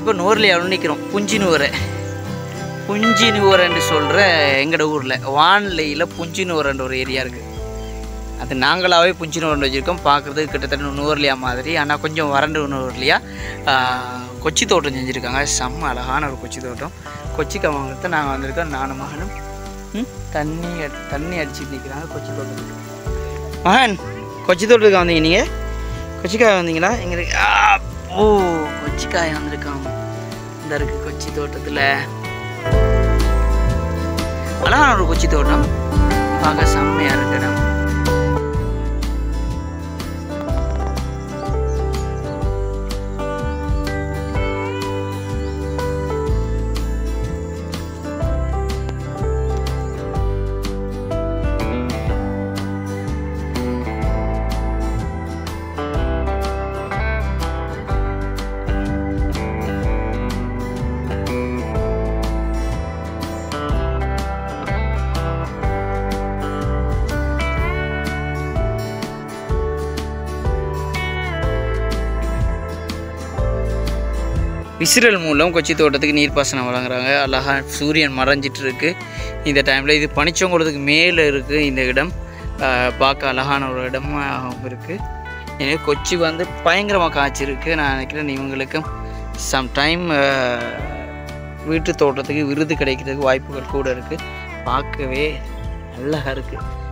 இப்போ நூறுலையாவில் நிற்கிறோம் புஞ்சி நூறு புஞ்சி நூறுன்னு சொல்கிற எங்களோட ஊரில் வான்லையில் புஞ்சி நூறுன்ற ஒரு ஏரியா இருக்குது அது நாங்களாகவே புஞ்சி நூறு வச்சுருக்கோம் பார்க்குறதுக்கு கிட்டத்தட்ட நூறுலையா மாதிரி ஆனால் கொஞ்சம் வறண்டு நூறுலையா கொச்சி தோட்டம் செஞ்சுருக்காங்க செம்ம அழகான ஒரு கொச்சி தோட்டம் கொச்சி கவங்கத்தை நாங்கள் வந்திருக்கோம் நானும் மகனும் ம், தண்ணி அடி- தண்ணி அடிச்சுட்டு நிற்கிறாங்க கொச்சி தோட்டத்துக்கு மகன் கொச்சி தோட்டத்துக்கு வந்தீங்க நீங்கள் கொச்சிக்காய் வந்தீங்களா எங்களுக்கு ஆ, ஓ கொச்சிக்காய் வந்திருக்காங்க இந்த இருக்கு கொச்சி தோட்டத்தில் அழகான ஒரு கொச்சி தோட்டம் பார்க்க செம்மையாக இருக்கு இடம் விசிறல் மூலம் கொச்சி தோட்டத்துக்கு நீர்ப்பாசனம் வழங்குறாங்க அழகா சூரியன் மறைஞ்சிட்டு இருக்கு இந்த டைமில் இது பனிச்சங்குளத்துக்கு மேலே இருக்குது இந்த இடம் ஆஹ் பார்க்க அழகான ஒரு இடமாகவும் இருக்குது எனவே கொச்சி வந்து பயங்கரமாக காய்ச்சிருக்கு நான் நினைக்கிறேன் இவங்களுக்கும் சம்டைம் வீட்டு தோட்டத்துக்கு விருது கிடைக்கிறதுக்கு வாய்ப்புகள் கூட இருக்குது பார்க்கவே அழகாக இருக்குது